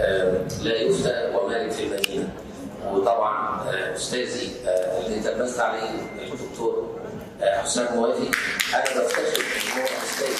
آه، لا يفتى ومالك في المدينه وطبعا آه، استاذي آه، اللي تلمست عليه الدكتور آه، حسام موافي انا بفتخر ان هو استاذي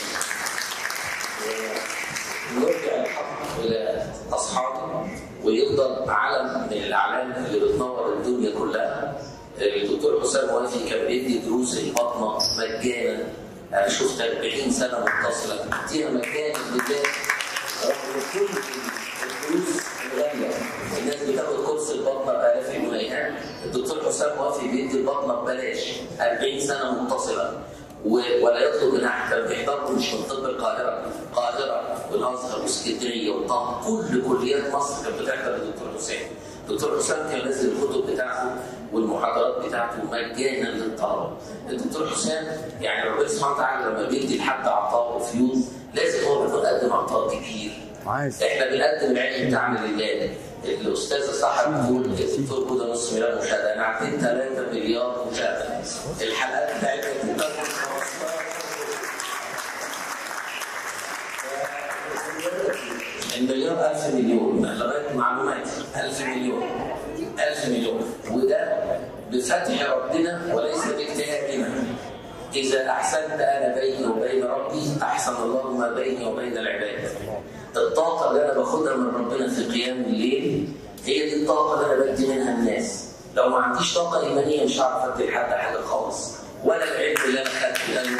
ويرجع الحق الى اصحابه ويفضل علم من الاعلام اللي بتنور الدنيا كلها الدكتور حسام موافي كان بيدي دروس البطنه مجانا انا شفت 40 سنه متصله اديها مجانا لله رغم كل الفلوس الغاليه الناس بتاخد كورس البطنه بالاف الجنيهات الدكتور حسام موافي بيدي البطنه ببلاش 40 سنه متصله و- ولا يطلب منها كان بيحضروا مش من طب القاهره القاهره والازهر واسكندريه وطنطا كل كليات مصر كانت بتحضر للدكتور حسام الدكتور حسام كان نازل الكتب بتاعته والمحاضرات بتاعته مجانا للطلبه الدكتور حسام يعني ربنا سبحانه وتعالى لما بيدي لحد عطاء وفيوض لازم هو بيكون قدم عطاء كبير عايز احنا بنقدم العلم بتاعنا لله الاستاذه صاحب بتقول الدكتور كده نص مليون مشاهده انا عديت 3 مليار مشاهده الحلقات بتاعتنا بتاخد 15 المليار ألف مليون لغاية معلوماتي ألف مليون ألف مليون وده بفتح ربنا وليس باجتهادنا إذا أحسنت أنا بيني وبين ربي أحسن الله ما بيني وبين العباد الطاقة اللي أنا باخدها من ربنا في قيام الليل هي دي الطاقة اللي أنا بدي منها الناس لو ما عنديش طاقة إيمانية مش هعرف أدي لحد حاجة خالص ولا العلم اللي أنا خدته ده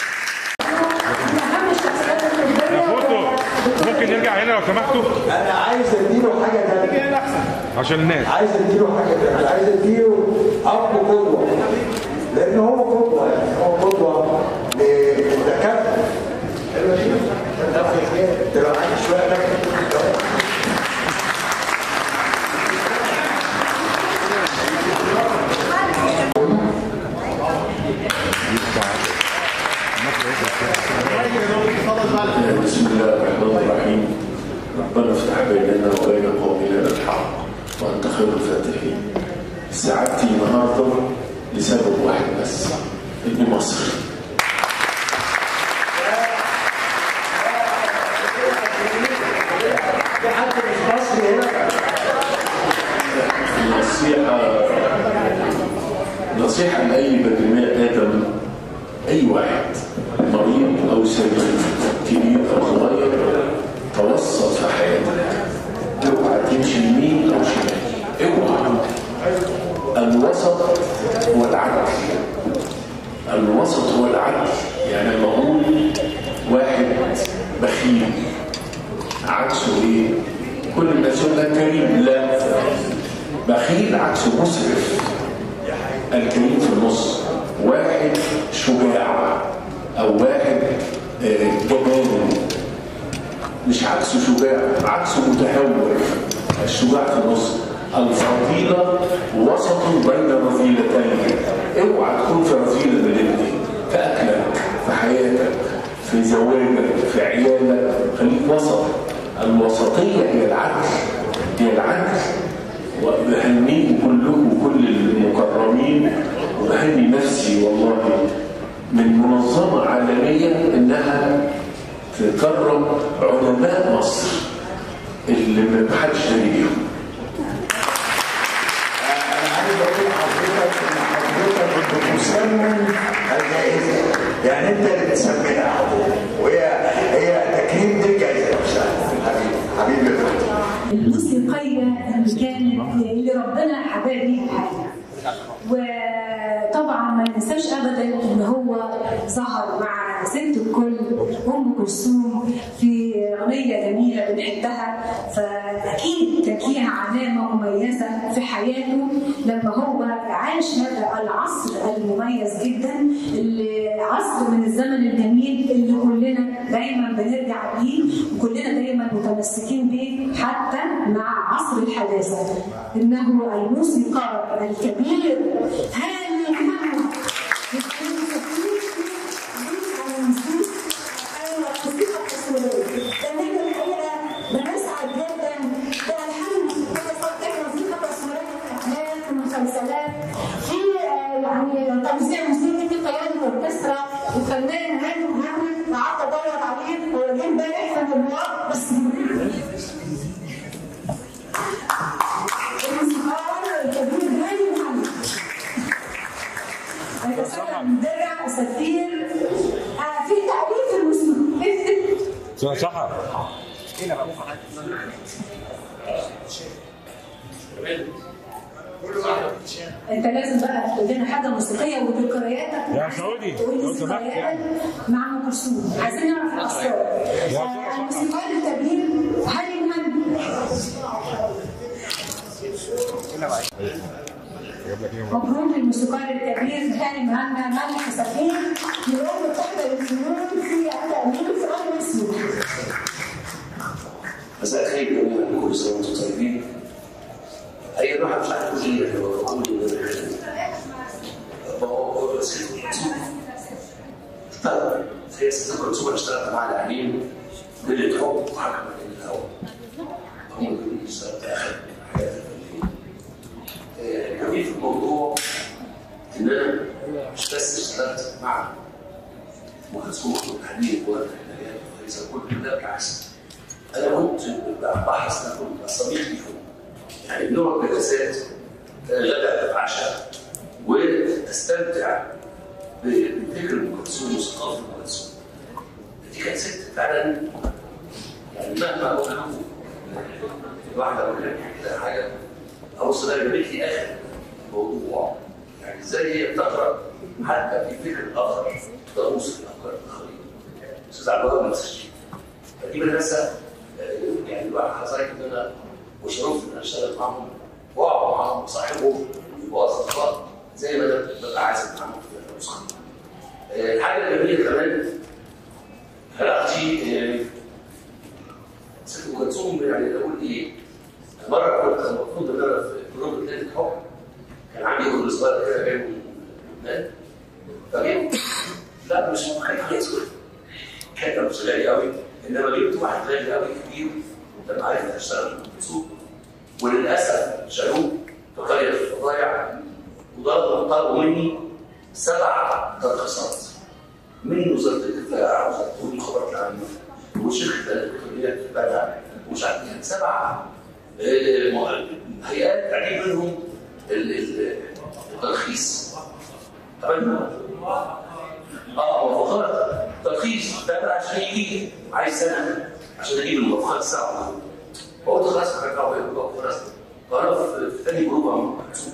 اهم الشخصيات في الدنيا فوتو ممكن نرجع هنا لو سمحتوا انا عايز اديله حاجه تانية عشان الناس عايز اديله حاجه تانية عايز اديله اب قدوه لان هو قدوه يعني هو قدوه للدكاتره حلوه دي تبقى معاك شويه نكت بسم الله الرحمن الرحيم ربنا افتح بيننا وبين قومنا الحق وانت خير الفاتحين سعادتي النهارده لسبب واحد بس ابن مصر في حد مش مصري هنا نصيحة نصيحة لأي بدماء آدم أي واحد مريض أو سليم كبير أو صغير توسط في حياتك اوعى تمشي يمين أو شمال اوعى الوسط هو العدل الوسط هو العدل يعني لما أقول واحد بخيل عكسه ايه؟ كل الناس يقول لك كريم لا بخيل عكسه مسرف الكريم في النص واحد شجاع او واحد آه، جبان مش عكسه شجاع عكسه متهور الشجاع في النص الفضيلة وسط بين رذيلتين اوعى تكون في رذيلة من الاثنين في اكلك في حياتك في زواجك في عيالك خليك وسط الوسطية هي العدل هي العدل وبهنيكم كلكم كل المكرمين وبهني نفسي والله من منظمة عالمية انها تكرم علماء مصر اللي ما حدش داري بيهم انا عايز اقول لحضرتك ان حضرتك مسمن الجائزه يعني انت اللي بتسمنها وهي هي تكريم دي الجائزه نفسها حبيبي حبيبي يا دكتور الموسيقية اللي كانت اللي ربنا حباها بيها الحياة وطبعا ما ننساش ابدا ان هو ظهر مع ست الكل ام كلثوم في اغنيه جميله بنحبها فاكيد كان فيها علامه مميزه في حياته لما هو عاش هذا العصر المميز جدا اللي عصر من الزمن الجميل اللي كلنا دايما بنرجع ليه وكلنا دايما متمسكين به حتى مع عصر الحداثه انه الموسيقار الكبير هاني محمد يعني توزيع موسيقي في قيادة الاوركسترا الفنان هاني محمد قعدت ادور عليه هو جه امبارح في النهار بس صح انت لازم بقى تقول لنا حاجه موسيقيه وذكرياتك يا سعودي، تقول لي لو سمحت ذكرياتك يعني. مع ام كلثوم عايزين نعرف الاسرار آه، الموسيقار الكبير هاني مهندي مبروك للموسيقار الكبير هاني مهنا ملك سفين يوم المتحدة للفنون في التأمين في أمر السوق مساء الخير جميعا كل سنه وانتم طيبين اي الواحد مش عارف يقول ايه لما بقول بقول ست طيب هي ست كلثوم انا اشتغلت مع الاعلام ليله حب وحكم من الهوى هم اللي اشتغلت اخر حياتي الفنيه آه، الجميل في الموضوع ان انا مش بس اشتغلت مع ام كلثوم والحبيب والحنايات والفريسه كل ده بالعكس انا كنت بحرص ان اكون صديق ليهم يعني بنقعد جلسات غدا عشاء واستمتع بفكر ام كلثوم وثقافه ام كلثوم دي كانت ست فعلا يعني مهما اقول لكم واحده اقول لك كده حاجه ابص الاقي جابت لي اخر الموضوع يعني ازاي هي بتقرا حتى في فكر الاخر تغوص في افكار الاخرين استاذ عبد الوهاب نفس الشيء فدي مدرسه آه، يعني الواحد حضرتك ان انا وشرفت ان انا اشتغل معاهم واقعد معاهم وصاحبهم ويبقوا اصدقاء زي ما انا ببقى عازم معاهم في النسخه. آه، الحاجه الجميله كمان علاقتي آه، ست ام كلثوم يعني اقول ايه؟ مره كنت المفروض ان انا في جروب ليله حب كان عندي ابن صغير كده جاي من لبنان فجيت لا مش خايف يسكت كان مش غالي قوي انما جبت واحد غالي قوي كبير لما عرفت اشتغل في السوق وللاسف شالوه في قريه الفضايع وضربوا طلبوا مني سبع ترخيصات من وزاره الدفاع وزاره المخابرات العامه وشركه الالكترونيات في البلد ومش عارف يعني سبع آه، م- هيئات تعجب منهم ال- ال- الترخيص طبعا اه موافقات ترخيص ده بقى عشان يجي عايز سنه عشان اجيب الموافقات ساعه فقلت خلاص هرجعه يبقى خلاص فانا في في تاني جروب عم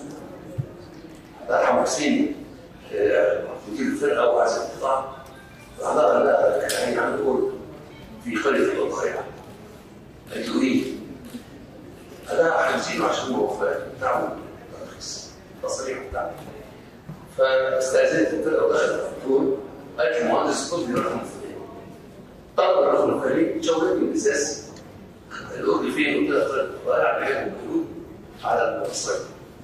الله يرحمه حسين آه، مدير الفرقه وعازم القطاع فحضر لا كان عيني عنده دور في قريه الضحيه قالت له ايه؟ قال لها عايزينه عشان الموافقات بتاعه ترخيص تصريح بتاعه فاستاذنت الفرقه ودخلت في الدكتور قالت المهندس خد لي رقم فلان طلب الرقم الفلاني شاورتني الازاز الاردن فين قلت لها طلع بجد موجود على المصري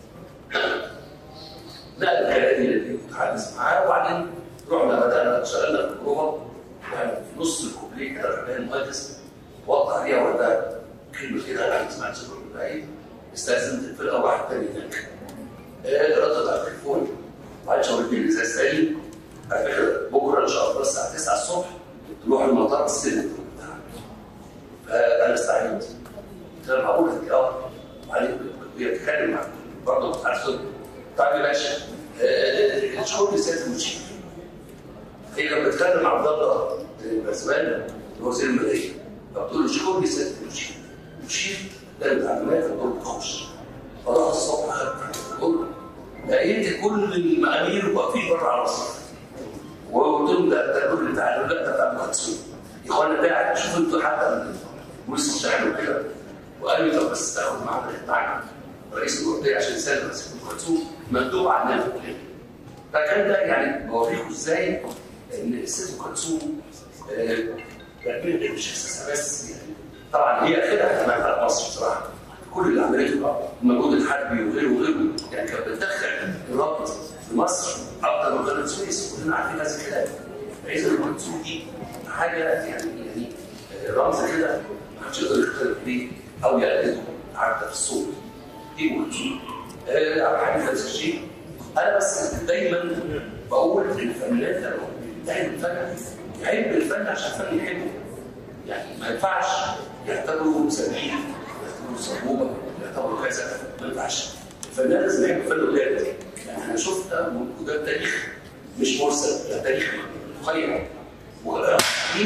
لا الحاجات دي اللي كنت معاه وبعدين رحنا بدانا اشتغلنا في البروفا يعني في نص الكوبليه كده الرجال المهندس وقع عليها وقتها كلمه كده انا سمعت صوت من بعيد استاذنت الفرقه واحد تاني هناك آه، ردت على التليفون وبعدين شاورتني الازاز تاني على فكره بكره ان شاء الله الساعه 9 الصبح تروح المطار تستلم بتاعك فانا استعجلت قلت لها معقول قالت لي اه وبعدين وهي بتتكلم مع برضه كنت عارف صوت طيب يا باشا آه، شكرا لسياده المشير هي كانت بتتكلم مع عبد الله بزمان اللي هو وزير الماليه فبتقول له شكرا لسياده المشير المشير ده التعليمات الدور بتخش فراح الصبح خدت الدور لقيت كل المقامير واقفين بره على الرصيف وقلت لهم ده ده كل تعالوا لا ده بتاع مهندسين يا اخوانا ده شوفوا انتوا حتى بوليس الشعب وكده وقال لي طب بس تاخد معانا معاك رئيس الورديه عشان يسلم رئيس ام كلثوم مندوب عننا كلنا فكان ده يعني بوريكم ازاي ان الست ام كلثوم آه، كانت مش احساسها بس يعني طبعا هي اخرها كمان على مصر بصراحه كل اللي عملته المجهود الحربي وغيره وغيره يعني كانت بتدخل الربط في مصر اكتر من قناه السويس كلنا عارفين هذا الكلام فاذا ام كلثوم دي حاجه يعني يعني رمز كده ما حدش يقدر يختلف بيه او يقلده حتى في الصوت دي ام كلثوم آه، عبد الحليم نفس الشيء انا بس دايما بقول ان الفنان لما بيحب الفن يحب الفن عشان الفن يحبه يعني ما ينفعش يعتبروا سبيل يعتبروا صعوبه يعتبروا كذا ما ينفعش الفنان لازم يحب الفن بجد يعني انا شفت وده التاريخ مش مرسل ده تاريخ مقيم ومين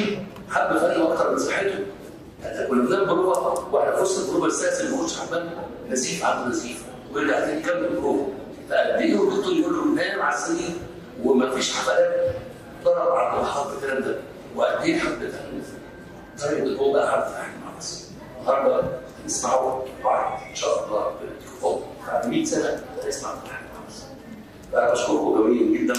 حب فريق اكتر من صحته يعني كنا بنعمل بروفه واحنا في وسط البروفه السادس اللي ما كنتش حبان نزيف عنده نزيف ويرجع تاني يكمل البروفه فقد ايه الدكتور يقول له نام على السرير ومفيش حفلات ضرب على الحرب الكلام ده وقد ايه حب ده طيب هو بقى حب احنا مع مصر النهارده نسمعه بعد ان شاء الله بالتليفون بعد 100 سنه هنسمع احنا مع مصر فانا بشكركم جميل جدا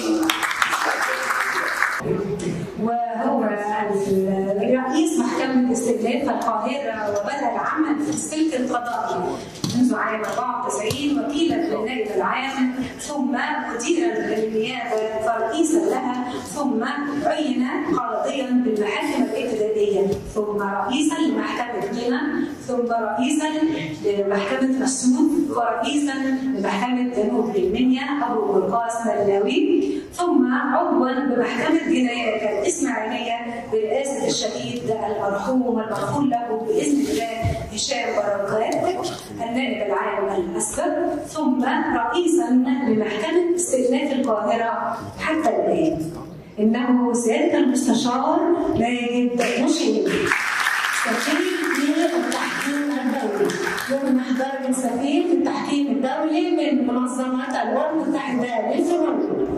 وهو رئيس محكمة استئناف القاهرة وبدأ العمل في السلك القضائي منذ عام 94 وكيلا للنائب العام ثم مديرا للنيابة فرئيسا لها ثم عين قاضيا بالمحاكم الابتدائية ثم رئيسا لمحكمة قنا ثم رئيسا لمحكمة مسعود ورئيسا لمحكمة جنوب المنيا أبو قرقاس ملاوي ثم عضوا بمحكمة جنايات الإسماعيلية برئاسة الشهيد المرحوم المغفور له بإذن الله هشام بركات النائب العام الأسبق ثم رئيسا لمحكمة استئناف القاهرة حتى الآن إنه سيادة المستشار ماجد مشير سفير في التحكيم الدولي ضمن محضر سفير في التحكيم الدولي من منظمة الأمم المتحدة للفنون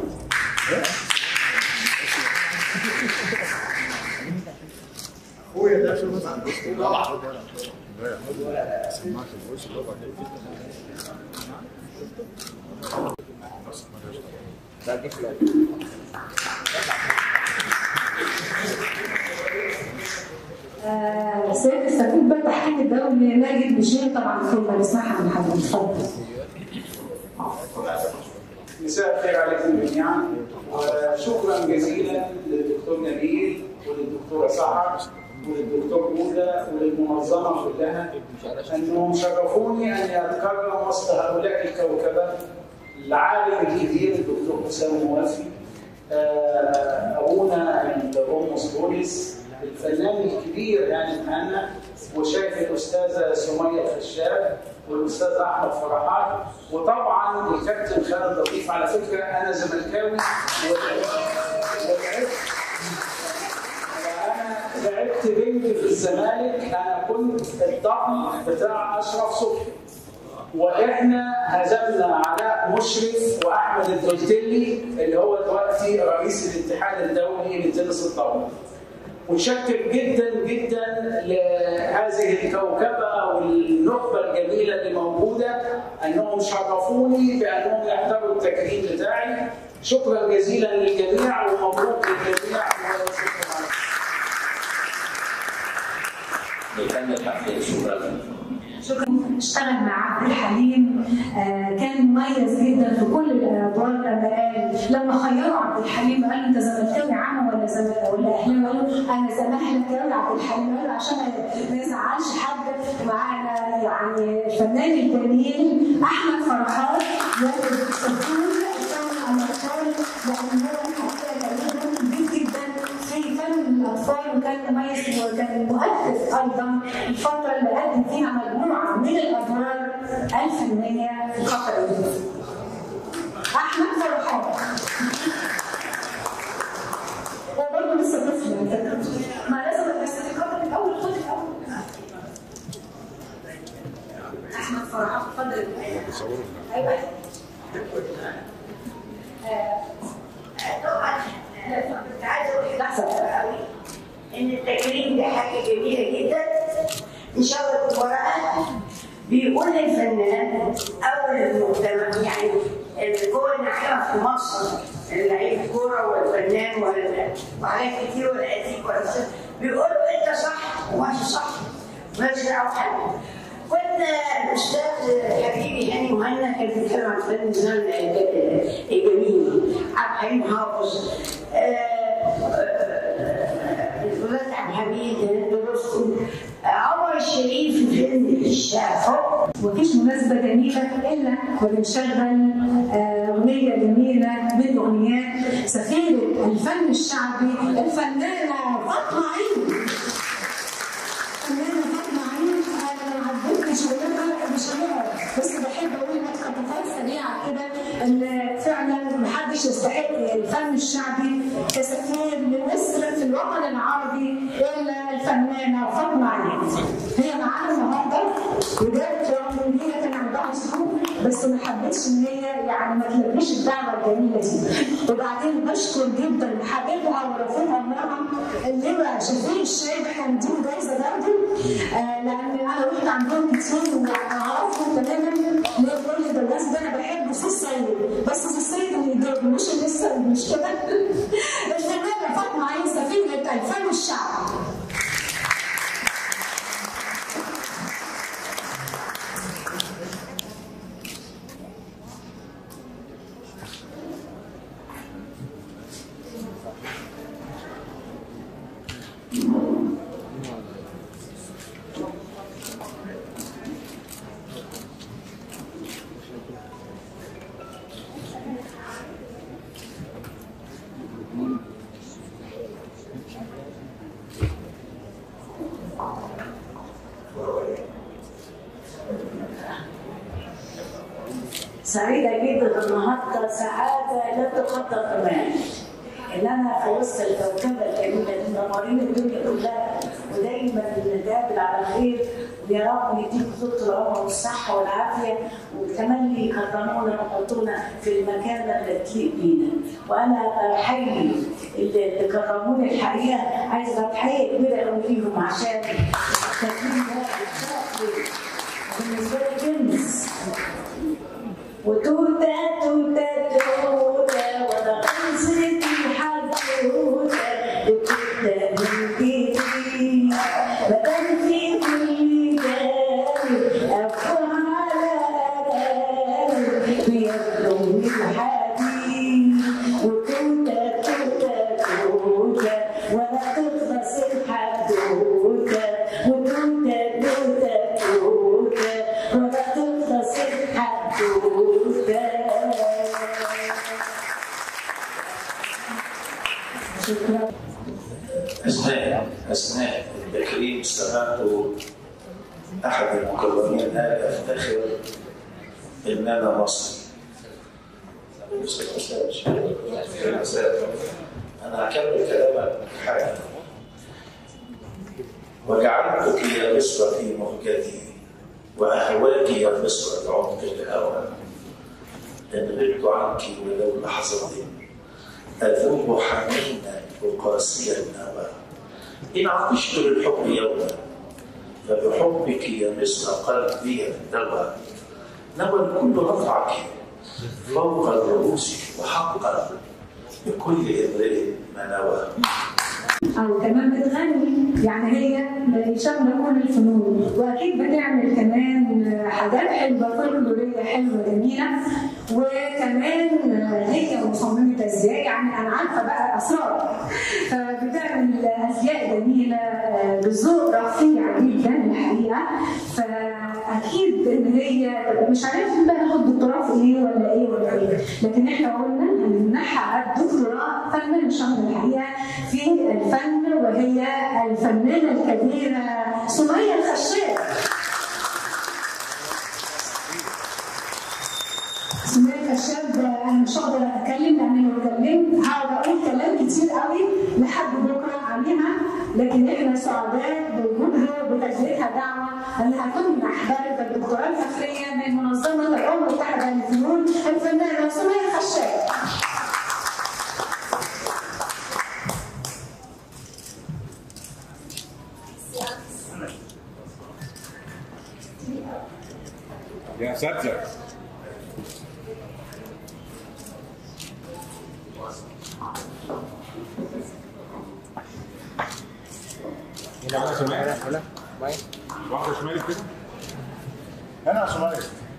آه، سيادة السفير بقى التحكيم الدولي ماجد بشير طبعا ثم نسمعها من حضرتك اتفضل مساء الخير عليكم جميعا وشكرا جزيلا للدكتور نبيل وللدكتوره سحر وللدكتور موسى وللمنظمه كلها انهم شرفوني ان اتكرم وسط هؤلاء الكوكبه العالم الكبير الدكتور حسام موافي آه، ابونا الروموس بوليس الفنان الكبير يعني معانا وشايف الاستاذه سميه الخشاب والاستاذ احمد فرحات وطبعا الكابتن خالد لطيف على فكره انا زملكاوي ولعبت انا لعبت بنت في الزمالك انا كنت الطقم بتاع اشرف صبحي واحنا هزمنا علاء مشرف واحمد الدولتلي اللي هو دلوقتي رئيس الاتحاد الدولي للتنس الطاوله متشكر جدا جدا لهذه الكوكبه والنخبه الجميله اللي موجوده انهم شرفوني بانهم يحضروا التكريم بتاعي شكرا جزيلا للجميع ومبروك للجميع وشكرا نكمل حفل شكرا شكرا اشتغل مع عبد الحليم آه كان مميز جدا في كل الادوار لما قال لما خيروا عبد الحليم قال له انت زملكاوي عم ولا زم ولا اهلاوي قال له انا زمهلكاوي عبد الحليم قال له عشان ما يزعلش حد معانا يعني الفنان الجميل احمد فرحات والد السفور كان الاطفال لان هو حتى كبير جدا في فن الاطفال وكان مميز وكان مؤثر ايضا الفتره اللي قدم فيها مجموعه من الادوار الفنيه في الفتره دي. احمد فرحات هو برضه لسه طفل على فكره ما لازم بس تتقبل الاول خد الاول احمد فرحات اتفضل ايوه طبعا كنت عايزه اقول لحظه قوي ان التكريم ده حاجه جميله جدا ان شاء الله تكون ورقه بيقول للفنان او للمجتمع يعني القوى الناعمه في مصر اللعيب الكوره والفنان وال- وحاجات كتير والاديب والأستاذ، بيقولوا انت صح وماشي صح مالكش دعوه بحد كنت الاستاذ حبيبي هاني مهنا كان بيتكلم عن فن الزمن الجميل عبد الحليم حافظ الولاد عبد الحميد هند رستم عمر الشريف في فيلم الشافعي مفيش مناسبة جميلة إلا وبنشغل آه، أغنية جميلة من أغنيات سفيرة الفن الشعبي الفنانة فاطمة عيد. الفنانة فاطمة عيد أنا ما عدتش ولا مش هنقعد بس بحب أقول لك خطوات سريعة كده إن فعلا محدش حدش يستحق الفن الشعبي كسفير لمصر في الوطن العربي الا الفنانه فاطمه عياد هي معانا النهارده وجت رغم ان هي كان عندها ظروف بس ما حبتش ان هي يعني ما تلبيش الدعوه الجميله دي وبعدين بشكر جدا حبيبها ورفيقها مرام اللي بقى شفيق الشايب احنا مديهم جايزه برضه آه لان انا رحت عندهم كتير واعرفهم تماما اللي هو بيقول لي ده الناس ده انا بحبه سي السيد بس سي السيد اللي يضرب مش اللي لسه مش كده الفنانه فاطمه عين سفينه الفن الشعبي سعيدة جدا النهاردة سعادة لا تقدر كمان إن أنا في وسط الكوكبة الجميلة دي منورين الدنيا كلها ودايما نتقابل على خير ويا رب يديك طول العمر والصحة والعافية وكمان يكرمونا ويحطونا في المكانة اللي تليق بينا وأنا بحيي اللي اللي كرموني الحقيقة عايزة تحية كبيرة قوي ليهم عشان التكريم ده بشرف ليا بالنسبة لي جنس وتوتة توتة توتة وأنا خلصت الحدوتة وتوتة من جديد مكان في كل جانب أفوه على أداني بيخدم الحديد وتوتة توتة توتة ولا تخلص الحدوتة وتوتة توتة توتة ولا تخلص الحدوتة شكرا أثناء أثناء التكريم سمعت أحد المكرمين قال أفتخر إن أنا مصري. أنا هكمل كلامك حاجة وجعلتك يا مصر في مهجتي وأهواك يا مصر بعمق الهوى إن غبت عنك ولو لحظة أذوب حنينا وقاسي النوى إن عطشت للحب يوما فبحبك يا مصر قلبي الدوى نوى الكل رفعك فوق الرؤوس وحقا لكل امرئ ما نوى او كمان بتغني يعني هي شامله كل الفنون واكيد بتعمل كمان حاجات حلوه فولكلوريه حلوه جميله وكمان هي مصممه ازياء يعني انا عارفه بقى اسرار فبتعمل ازياء جميله بذوق رفيع جدا الحقيقه فاكيد ان هي مش عارفه بقى ناخد دكتوراه في ايه ولا ايه ولا ايه لكن احنا قلنا هنمنحها الدكتوراه فنان شهر الحقيقه في الفن وهي الفنانه الكبيره سميه الخشاب سمية الخشاب انا مش هقدر اتكلم لان لو اتكلمت هقعد اقول كلام كتير قوي لحد بكره عليها لكن احنا سعداء بوجودها وبتجديدها دعوه انها تمنح درجه الدكتوراه الفخريه من منظمه الامم المتحده للفنون الفنانه سمية الخشاب يا اساتذه واحدة شمال واحدة شمال كده انا شمالي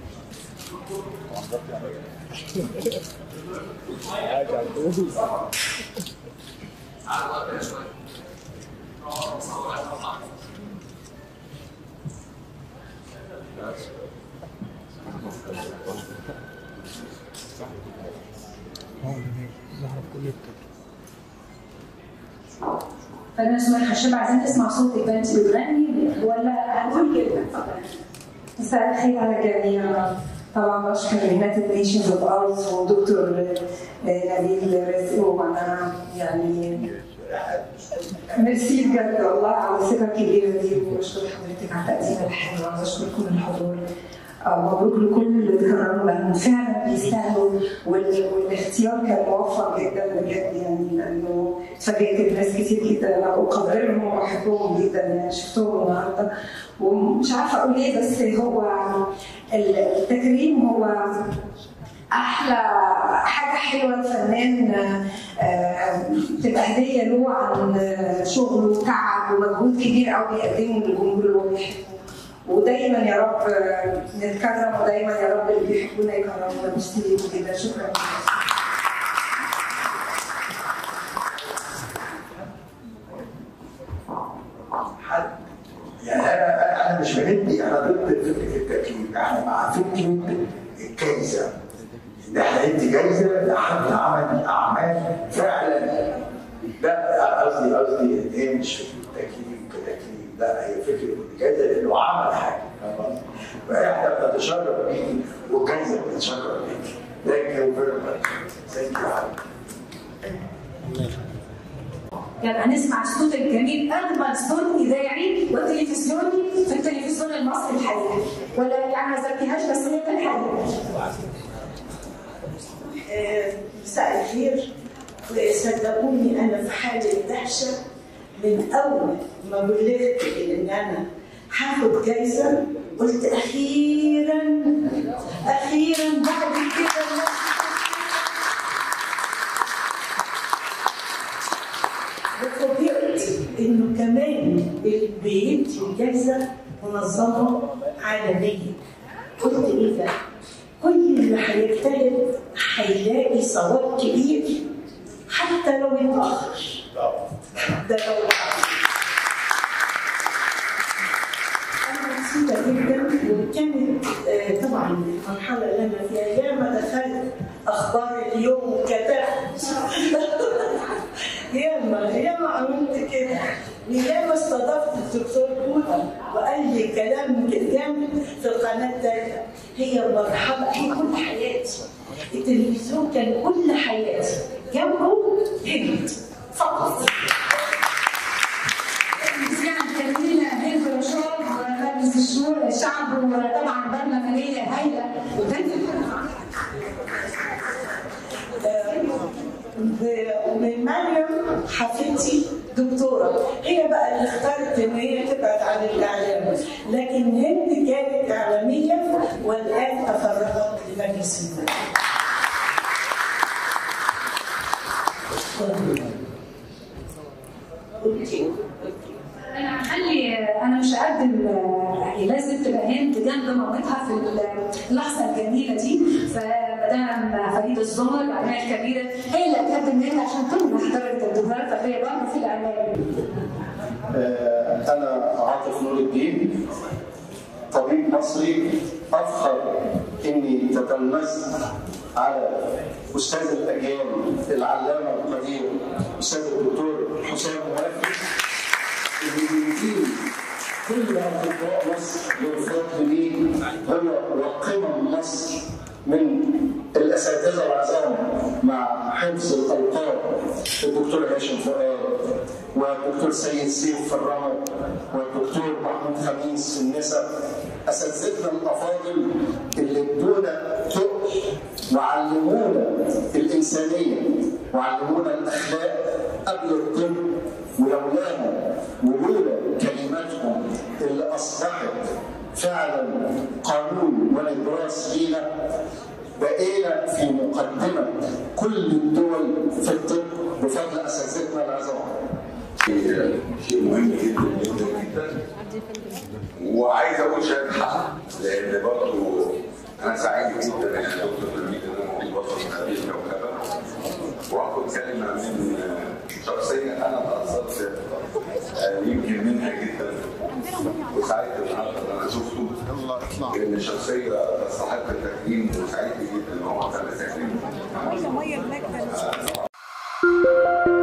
فانا سمية الخشاب عايزين نسمع صوتك بقى انت بتغني ولا هنقول كلمه مساء الخير على الجميع طبعا بشكر يونايتد نيشنز اوف ارز ودكتور آه، نبيل رزق وانا يعني ميرسي بجد والله على الثقه الكبيره دي وبشكر حضرتك على التقديم الحلو وبشكر كل الحضور آه، مبروك لكل اللي اتكرموا لانهم فعلا بيستاهلوا وال- والاختيار كان موفق جدا بجد يعني لانه اتفاجئت بناس كتير جدا انا بقدرهم وبحبهم جدا يعني شفتهم النهارده ومش عارفه اقول ايه بس هو التكريم هو احلى حاجه حلوه الفنان آه، تبقى هديه له عن آه، شغله وتعب ومجهود كبير قوي بيقدمه للجمهور اللي هو بيحبه ودايما يا رب آه، نتكرم ودايما يا رب اللي بيحبونا يكرمونا ميرسي ليكم جدا شكرا حد يعني انا انا مش بندي انا ضد فكره التكليف احنا مع فكره الجايزه ان احنا ندي جايزه لحد عمل اعمال فعلا لا قصدي قصدي ان هي مش فكره تكليف كتكليف لا هي فكره الجايزه لانه عمل حاجه فاهم قصدي؟ فاحنا بنتشرف بيه والجايزه بتتشرف بيه ثانك يو فيري ماتش ثانك يو يعني هنسمع الصوت الجميل اجمل صوت اذاعي وتلفزيوني في التلفزيون المصري الحقيقي ولا يعني ما زكيهاش بس هي الحقيقه آه، مساء الخير وصدقوني انا في حاله دهشه من اول ما بلغت ان انا هاخد جايزه قلت اخيرا اخيرا بعد كده وفوجئت انه كمان اللي بيدي الجايزه منظمه عالميه قلت ايه ده؟ كل اللي هيجتهد هيلاقي ثواب كبير حتى لو اتاخر ده لو اتاخر انا مبسوطه جدا وكانت آه، طبعا المرحله اللي انا فيها ياما دخلت اخبار اليوم وكتبت ياما ياما عملت كده وياما استضفت الدكتور بولا وقال لي كلام جامد في القناه الثانيه هي مرحبا هي كل حياتي التلفزيون كان كل حياتي جنبه هند فقط يعني كلمينا هند رشاد ومجلس الشورى الشعب وطبعا برلمانيه هايله و- ومن مريم حفيدتي دكتوره هي بقى اللي اختارت ان هي تبعد عن الاعلام لكن هند كانت اعلاميه والان تفرغت لمجلس النواب انا هخلي انا مش هقدم يعني لازم تبقى هند جنب مامتها في اللحظه الجميله دي فمدام فريد الزمر الاعلاميه الكبيره هي اللي هتقدم هند عشان تمنح درجه الدكتوراه فهي برضه في الاعلام آه، أنا عاطف نور الدين طبيب مصري أفخر إني تتلمذت على أستاذ الأجيال العلامة القدير أستاذ الدكتور حسام موافق اللي بيدين كل أطباء مصر بالفضل ليه هو وقمم مصر من الاساتذه العظام مع حفظ الالقاب الدكتور هاشم فؤاد والدكتور سيد سيف في الرمد والدكتور محمود خميس في النسب اساتذتنا الافاضل اللي ادونا تقل وعلمونا الانسانيه وعلمونا الاخلاق قبل الطب ولولاهم ولولا كلماتهم اللي اصبحت فعلا قانون ونبراس لينا بقينا في مقدمه كل الدول في الطب بفضل اساتذتنا العظام. شيء مهم جدا جدا جدا وعايز اقول شهاده حق لان برضه انا سعيد جدا يا دكتور نبيل ان انا موجود وسط هذه الكوكبه واخد كلمه من شخصيه انا تاثرت آه، يمكن منها جدا وسعيد النهارده ان انا شفته لان شخصيه تستحق التكريم وسعيد جدا ان هو تم تكريمه